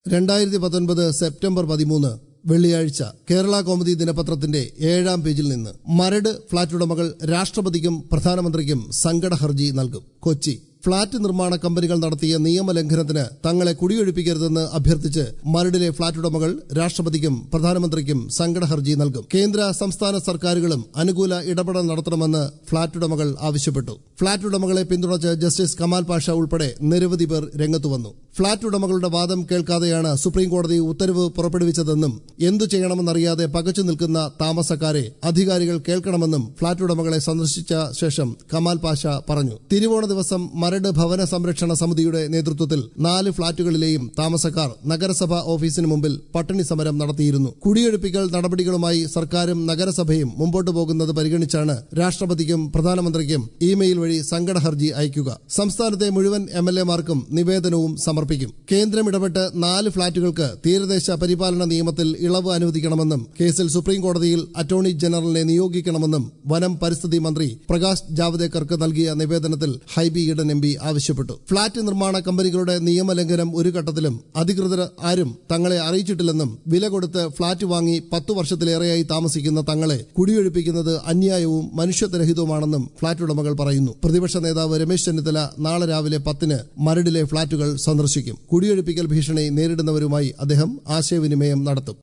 രണ്ടായിരത്തി പത്തൊൻപത് സെപ്റ്റംബർ പതിമൂന്ന് വെള്ളിയാഴ്ച കേരള കൗമുദി ദിനപത്രത്തിന്റെ ഏഴാം പേജിൽ നിന്ന് മരട് ഫ്ളാറ്റ് ഉടമകൾ രാഷ്ട്രപതിക്കും പ്രധാനമന്ത്രിക്കും സങ്കട ഹർജി നൽകും കൊച്ചി ഫ്ളാറ്റ് നിർമ്മാണ കമ്പനികൾ നടത്തിയ നിയമലംഘനത്തിന് തങ്ങളെ കുടിയൊഴിപ്പിക്കരുതെന്ന് അഭ്യർത്ഥിച്ച് മരടിലെ ഫ്ളാറ്റ് ഉടമകൾ രാഷ്ട്രപതിക്കും പ്രധാനമന്ത്രിക്കും സങ്കട ഹർജി നൽകും കേന്ദ്ര സംസ്ഥാന സർക്കാരുകളും അനുകൂല ഇടപെടൽ നടത്തണമെന്ന് ഫ്ളാറ്റ് ഉടമകൾ ആവശ്യപ്പെട്ടു ഫ്ളാറ്റ് ഉടമകളെ പിന്തുണച്ച് ജസ്റ്റിസ് കമാൽ പാഷ ഉൾപ്പെടെ നിരവധി പേർ രംഗത്തു വന്നു ഫ്ളാറ്റ് ഉടമകളുടെ വാദം കേൾക്കാതെയാണ് സുപ്രീം കോടതി ഉത്തരവ് പുറപ്പെടുവിച്ചതെന്നും എന്തു ചെയ്യണമെന്നറിയാതെ പകച്ചു നിൽക്കുന്ന താമസക്കാരെ അധികാരികൾ കേൾക്കണമെന്നും ഫ്ളാറ്റ് ഉടമകളെ സന്ദർശിച്ച ശേഷം കമാൽ പാഷ പറഞ്ഞു തിരുവോണ ദിവസം മരട് ഭവന സംരക്ഷണ സമിതിയുടെ നേതൃത്വത്തിൽ നാല് ഫ്ളാറ്റുകളിലെയും താമസക്കാർ നഗരസഭ ഓഫീസിന് മുമ്പിൽ പട്ടിണി സമരം നടത്തിയിരുന്നു കുടിയൊഴിപ്പിക്കൽ നടപടികളുമായി സർക്കാരും നഗരസഭയും മുമ്പോട്ടു പോകുന്നത് പരിഗണിച്ചാണ് രാഷ്ട്രപതിക്കും പ്രധാനമന്ത്രിക്കും ഇമെയിൽ വഴി സങ്കട ഹർജി അയക്കുക സംസ്ഥാനത്തെ മുഴുവൻ എം എൽ എമാർക്കും നിവേദനവും സമർപ്പിക്കും കേന്ദ്രം ഇടപെട്ട് നാല് ഫ്ളാറ്റുകൾക്ക് തീരദേശ പരിപാലന നിയമത്തിൽ ഇളവ് അനുവദിക്കണമെന്നും കേസിൽ സുപ്രീം കോടതിയിൽ അറ്റോർണി ജനറലിനെ നിയോഗിക്കണമെന്നും വനം പരിസ്ഥിതി മന്ത്രി പ്രകാശ് ജാവ്ദേക്കർക്ക് നൽകിയ നിവേദനത്തിൽ ഹൈബി ഈഡൻ എം പി ആവശ്യപ്പെട്ടു ഫ്ളാറ്റ് നിർമ്മാണ കമ്പനികളുടെ നിയമലംഘനം ഒരു ഘട്ടത്തിലും അധികൃതർ ആരും തങ്ങളെ അറിയിച്ചിട്ടില്ലെന്നും വില കൊടുത്ത് ഫ്ളാറ്റ് വാങ്ങി പത്തു വർഷത്തിലേറെയായി താമസിക്കുന്ന തങ്ങളെ കുടിയൊഴിപ്പിക്കുന്നത് അന്യായവും മനുഷ്യത്വരഹിതവുമാണെന്നും ഫ്ളാറ്റ് ഉടമകൾ പറയുന്നു പ്രതിപക്ഷ നേതാവ് രമേശ് ചെന്നിത്തല നാളെ രാവിലെ പത്തിന് മരടിലെ ഫ്ളാറ്റുകൾ സന്ദർശിക്കും കുടിയൊഴിപ്പിക്കൽ ഭീഷണി നേരിടുന്നവരുമായി അദ്ദേഹം ആശയവിനിമയം നടത്തും